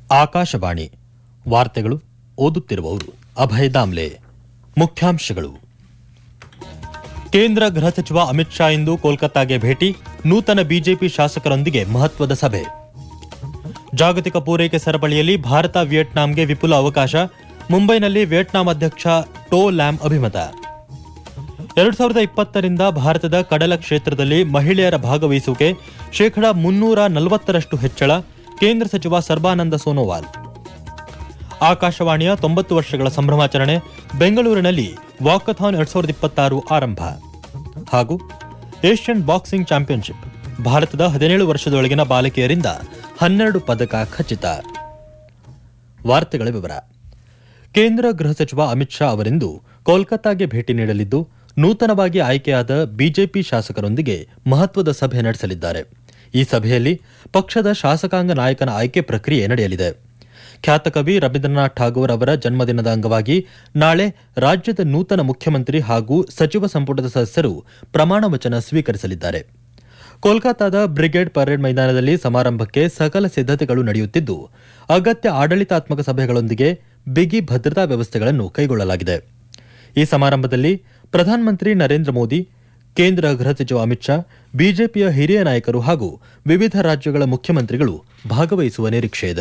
ಆಕಾಶವಾಣಿ ವಾರ್ತೆಗಳು ಓದುತ್ತಿರುವವರು ಅಭಯ್ ದಾಮ್ಲೆ ಮುಖ್ಯಾಂಶಗಳು ಕೇಂದ್ರ ಗೃಹ ಸಚಿವ ಅಮಿತ್ ಶಾ ಇಂದು ಕೋಲ್ಕತ್ತಾಗೆ ಭೇಟಿ ನೂತನ ಬಿಜೆಪಿ ಶಾಸಕರೊಂದಿಗೆ ಮಹತ್ವದ ಸಭೆ ಜಾಗತಿಕ ಪೂರೈಕೆ ಸರಪಳಿಯಲ್ಲಿ ಭಾರತ ವಿಯೆಟ್ನಾಂಗೆ ವಿಪುಲ ಅವಕಾಶ ಮುಂಬೈನಲ್ಲಿ ವಿಯೆಟ್ನಾಂ ಅಧ್ಯಕ್ಷ ಟೋ ಲ್ಯಾಮ್ ಅಭಿಮತ ಎರಡು ಸಾವಿರದ ಇಪ್ಪತ್ತರಿಂದ ಭಾರತದ ಕಡಲ ಕ್ಷೇತ್ರದಲ್ಲಿ ಮಹಿಳೆಯರ ಭಾಗವಹಿಸುವಿಕೆ ಶೇಕಡಾ ಮುನ್ನೂರ ನಲವತ್ತರಷ್ಟು ಹೆಚ್ಚಳ ಕೇಂದ್ರ ಸಚಿವ ಸರ್ಬಾನಂದ ಸೋನೋವಾಲ್ ಆಕಾಶವಾಣಿಯ ತೊಂಬತ್ತು ವರ್ಷಗಳ ಸಂಭ್ರಮಾಚರಣೆ ಬೆಂಗಳೂರಿನಲ್ಲಿ ವಾಕಥಾನ್ ಎರಡ್ ಸಾವಿರದ ಇಪ್ಪತ್ತಾರು ಆರಂಭ ಹಾಗೂ ಏಷ್ಯನ್ ಬಾಕ್ಸಿಂಗ್ ಚಾಂಪಿಯನ್ಶಿಪ್ ಭಾರತದ ಹದಿನೇಳು ವರ್ಷದೊಳಗಿನ ಬಾಲಕಿಯರಿಂದ ಹನ್ನೆರಡು ಪದಕ ಖಚಿತ ವಾರ್ತೆಗಳ ವಿವರ ಕೇಂದ್ರ ಗೃಹ ಸಚಿವ ಅಮಿತ್ ಶಾ ಅವರಿಂದು ಕೋಲ್ಕತ್ತಾಗೆ ಭೇಟಿ ನೀಡಲಿದ್ದು ನೂತನವಾಗಿ ಆಯ್ಕೆಯಾದ ಬಿಜೆಪಿ ಶಾಸಕರೊಂದಿಗೆ ಮಹತ್ವದ ಸಭೆ ನಡೆಸಲಿದ್ದಾರೆ ಈ ಸಭೆಯಲ್ಲಿ ಪಕ್ಷದ ಶಾಸಕಾಂಗ ನಾಯಕನ ಆಯ್ಕೆ ಪ್ರಕ್ರಿಯೆ ನಡೆಯಲಿದೆ ಖ್ಯಾತ ಕವಿ ರವೀಂದ್ರನಾಥ್ ಠಾಗೂರ್ ಅವರ ಜನ್ಮದಿನದ ಅಂಗವಾಗಿ ನಾಳೆ ರಾಜ್ಯದ ನೂತನ ಮುಖ್ಯಮಂತ್ರಿ ಹಾಗೂ ಸಚಿವ ಸಂಪುಟದ ಸದಸ್ಯರು ಪ್ರಮಾಣ ವಚನ ಸ್ವೀಕರಿಸಲಿದ್ದಾರೆ ಕೋಲ್ಕತ್ತಾದ ಬ್ರಿಗೇಡ್ ಪರೇಡ್ ಮೈದಾನದಲ್ಲಿ ಸಮಾರಂಭಕ್ಕೆ ಸಕಲ ಸಿದ್ಧತೆಗಳು ನಡೆಯುತ್ತಿದ್ದು ಅಗತ್ಯ ಆಡಳಿತಾತ್ಮಕ ಸಭೆಗಳೊಂದಿಗೆ ಬಿಗಿ ಭದ್ರತಾ ವ್ಯವಸ್ಥೆಗಳನ್ನು ಕೈಗೊಳ್ಳಲಾಗಿದೆ ಈ ಸಮಾರಂಭದಲ್ಲಿ ಪ್ರಧಾನಮಂತ್ರಿ ನರೇಂದ್ರ ಮೋದಿ ಕೇಂದ್ರ ಗೃಹ ಸಚಿವ ಅಮಿತ್ ಶಾ ಬಿಜೆಪಿಯ ಹಿರಿಯ ನಾಯಕರು ಹಾಗೂ ವಿವಿಧ ರಾಜ್ಯಗಳ ಮುಖ್ಯಮಂತ್ರಿಗಳು ಭಾಗವಹಿಸುವ ನಿರೀಕ್ಷೆಯಿದೆ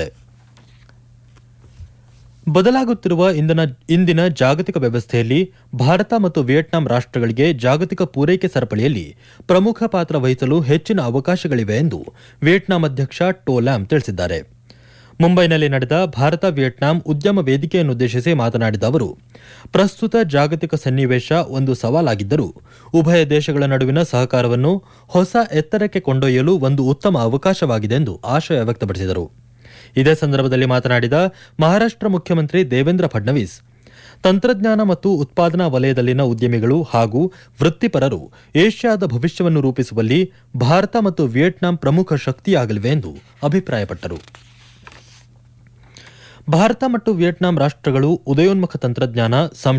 ಬದಲಾಗುತ್ತಿರುವ ಇಂದಿನ ಇಂದಿನ ಜಾಗತಿಕ ವ್ಯವಸ್ಥೆಯಲ್ಲಿ ಭಾರತ ಮತ್ತು ವಿಯೆಟ್ನಾಂ ರಾಷ್ಟ್ರಗಳಿಗೆ ಜಾಗತಿಕ ಪೂರೈಕೆ ಸರಪಳಿಯಲ್ಲಿ ಪ್ರಮುಖ ಪಾತ್ರ ವಹಿಸಲು ಹೆಚ್ಚಿನ ಅವಕಾಶಗಳಿವೆ ಎಂದು ವಿಯೆಟ್ನಾಂ ಅಧ್ಯಕ್ಷ ಟೋಲ್ಯಾಮ್ ತಿಳಿಸಿದ್ದಾರೆ ಮುಂಬೈನಲ್ಲಿ ನಡೆದ ಭಾರತ ವಿಯೆಟ್ನಾಂ ಉದ್ಯಮ ವೇದಿಕೆಯನ್ನುದ್ದೇಶಿಸಿ ಮಾತನಾಡಿದ ಅವರು ಪ್ರಸ್ತುತ ಜಾಗತಿಕ ಸನ್ನಿವೇಶ ಒಂದು ಸವಾಲಾಗಿದ್ದರೂ ಉಭಯ ದೇಶಗಳ ನಡುವಿನ ಸಹಕಾರವನ್ನು ಹೊಸ ಎತ್ತರಕ್ಕೆ ಕೊಂಡೊಯ್ಯಲು ಒಂದು ಉತ್ತಮ ಅವಕಾಶವಾಗಿದೆ ಎಂದು ಆಶಯ ವ್ಯಕ್ತಪಡಿಸಿದರು ಇದೇ ಸಂದರ್ಭದಲ್ಲಿ ಮಾತನಾಡಿದ ಮಹಾರಾಷ್ಟ್ರ ಮುಖ್ಯಮಂತ್ರಿ ದೇವೇಂದ್ರ ಫಡ್ನವೀಸ್ ತಂತ್ರಜ್ಞಾನ ಮತ್ತು ಉತ್ಪಾದನಾ ವಲಯದಲ್ಲಿನ ಉದ್ಯಮಿಗಳು ಹಾಗೂ ವೃತ್ತಿಪರರು ಏಷ್ಯಾದ ಭವಿಷ್ಯವನ್ನು ರೂಪಿಸುವಲ್ಲಿ ಭಾರತ ಮತ್ತು ವಿಯೆಟ್ನಾಂ ಪ್ರಮುಖ ಶಕ್ತಿಯಾಗಲಿವೆ ಎಂದು ಅಭಿಪ್ರಾಯಪಟ್ಟರು ಭಾರತ ಮತ್ತು ವಿಯೆಟ್ನಾಂ ರಾಷ್ಟ್ರಗಳು ಉದಯೋನ್ಮುಖ ತಂತ್ರಜ್ಞಾನ